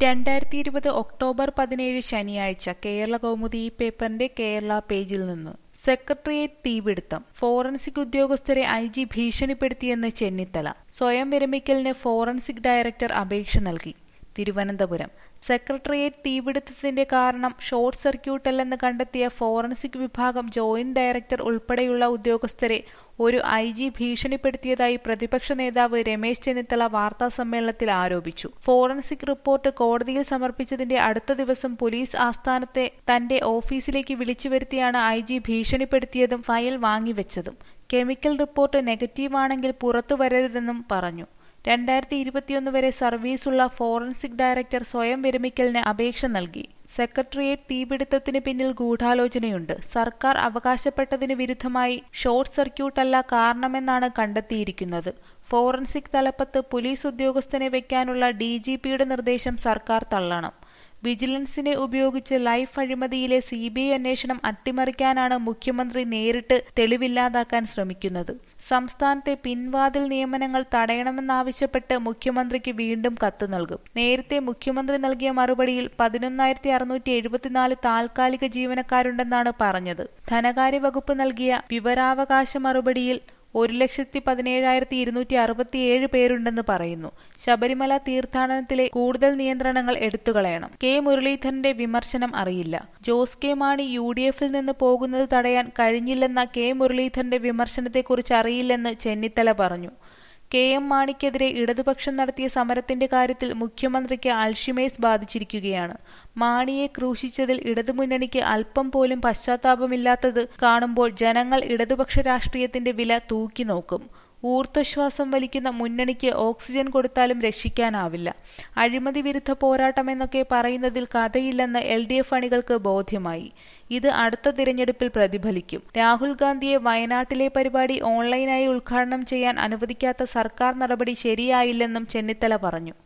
രണ്ടായിരത്തി ഇരുപത് ഒക്ടോബർ പതിനേഴ് ശനിയാഴ്ച കേരള കൗമുദി ഈ പേപ്പറിന്റെ കേരള പേജിൽ നിന്ന് സെക്രട്ടേറിയറ്റ് തീപിടുത്തം ഫോറൻസിക് ഉദ്യോഗസ്ഥരെ ഐ ജി ഭീഷണിപ്പെടുത്തിയെന്ന് ചെന്നിത്തല സ്വയം വിരമിക്കലിന് ഫോറൻസിക് ഡയറക്ടർ അപേക്ഷ നൽകി തിരുവനന്തപുരം സെക്രട്ടേറിയറ്റ് തീപിടുത്തത്തിന്റെ കാരണം ഷോർട്ട് സർക്യൂട്ടല്ലെന്ന് കണ്ടെത്തിയ ഫോറൻസിക് വിഭാഗം ജോയിന്റ് ഡയറക്ടർ ഉൾപ്പെടെയുള്ള ഉദ്യോഗസ്ഥരെ ഒരു ഐ ജി ഭീഷണിപ്പെടുത്തിയതായി പ്രതിപക്ഷ നേതാവ് രമേശ് ചെന്നിത്തല വാർത്താസമ്മേളനത്തിൽ ആരോപിച്ചു ഫോറൻസിക് റിപ്പോർട്ട് കോടതിയിൽ സമർപ്പിച്ചതിന്റെ അടുത്ത ദിവസം പോലീസ് ആസ്ഥാനത്തെ തന്റെ ഓഫീസിലേക്ക് വിളിച്ചു വരുത്തിയാണ് ഐ ജി ഭീഷണിപ്പെടുത്തിയതും ഫയൽ വാങ്ങിവെച്ചതും കെമിക്കൽ റിപ്പോർട്ട് നെഗറ്റീവാണെങ്കിൽ പുറത്തു വരരുതെന്നും പറഞ്ഞു രണ്ടായിരത്തി ഇരുപത്തിയൊന്ന് വരെ സർവീസുള്ള ഫോറൻസിക് ഡയറക്ടർ സ്വയം വിരമിക്കലിന് അപേക്ഷ നൽകി സെക്രട്ടേറിയറ്റ് തീപിടുത്തത്തിന് പിന്നിൽ ഗൂഢാലോചനയുണ്ട് സർക്കാർ അവകാശപ്പെട്ടതിന് വിരുദ്ധമായി ഷോർട്ട് സർക്യൂട്ടല്ല കാരണമെന്നാണ് കണ്ടെത്തിയിരിക്കുന്നത് ഫോറൻസിക് തലപ്പത്ത് പോലീസ് ഉദ്യോഗസ്ഥനെ വെക്കാനുള്ള ഡി ജി പിയുടെ നിർദ്ദേശം സർക്കാർ തള്ളണം വിജിലൻസിനെ ഉപയോഗിച്ച് ലൈഫ് അഴിമതിയിലെ സി ബി ഐ അന്വേഷണം അട്ടിമറിക്കാനാണ് മുഖ്യമന്ത്രി നേരിട്ട് തെളിവില്ലാതാക്കാൻ ശ്രമിക്കുന്നത് സംസ്ഥാനത്തെ പിൻവാതിൽ നിയമനങ്ങൾ തടയണമെന്നാവശ്യപ്പെട്ട് മുഖ്യമന്ത്രിക്ക് വീണ്ടും കത്ത് നൽകും നേരത്തെ മുഖ്യമന്ത്രി നൽകിയ മറുപടിയിൽ പതിനൊന്നായിരത്തി അറുന്നൂറ്റി എഴുപത്തിനാല് താൽക്കാലിക ജീവനക്കാരുണ്ടെന്നാണ് പറഞ്ഞത് ധനകാര്യ വകുപ്പ് നൽകിയ വിവരാവകാശ മറുപടിയിൽ ഒരു ലക്ഷത്തി പതിനേഴായിരത്തി ഇരുന്നൂറ്റി അറുപത്തിയേഴ് പേരുണ്ടെന്ന് പറയുന്നു ശബരിമല തീർത്ഥാടനത്തിലെ കൂടുതൽ നിയന്ത്രണങ്ങൾ എടുത്തുകളയണം കെ മുരളീധരന്റെ വിമർശനം അറിയില്ല Jose K Mani U D എഫിൽ നിന്ന് പോകുന്നത് തടയാൻ കഴിഞ്ഞില്ലെന്ന കെ മുരളീധരന്റെ വിമർശനത്തെക്കുറിച്ച് അറിയില്ലെന്ന് ചെന്നിത്തല പറഞ്ഞു കെ എം മാണിക്കെതിരെ ഇടതുപക്ഷം നടത്തിയ സമരത്തിന്റെ കാര്യത്തിൽ മുഖ്യമന്ത്രിക്ക് അൾഷിമേഴ്സ് ബാധിച്ചിരിക്കുകയാണ് മാണിയെ ക്രൂശിച്ചതിൽ ഇടതുമുന്നണിക്ക് അല്പം പോലും പശ്ചാത്താപമില്ലാത്തത് കാണുമ്പോൾ ജനങ്ങൾ ഇടതുപക്ഷ രാഷ്ട്രീയത്തിന്റെ വില തൂക്കി നോക്കും ഊർദ്ധശ്വാസം വലിക്കുന്ന മുന്നണിക്ക് ഓക്സിജൻ കൊടുത്താലും രക്ഷിക്കാനാവില്ല അഴിമതി വിരുദ്ധ പോരാട്ടമെന്നൊക്കെ പറയുന്നതിൽ കഥയില്ലെന്ന് എൽ ഡി എഫ് അണികൾക്ക് ബോധ്യമായി ഇത് അടുത്ത തിരഞ്ഞെടുപ്പിൽ പ്രതിഫലിക്കും രാഹുൽ ഗാന്ധിയെ വയനാട്ടിലെ പരിപാടി ഓൺലൈനായി ഉദ്ഘാടനം ചെയ്യാൻ അനുവദിക്കാത്ത സർക്കാർ നടപടി ശരിയായില്ലെന്നും ചെന്നിത്തല പറഞ്ഞു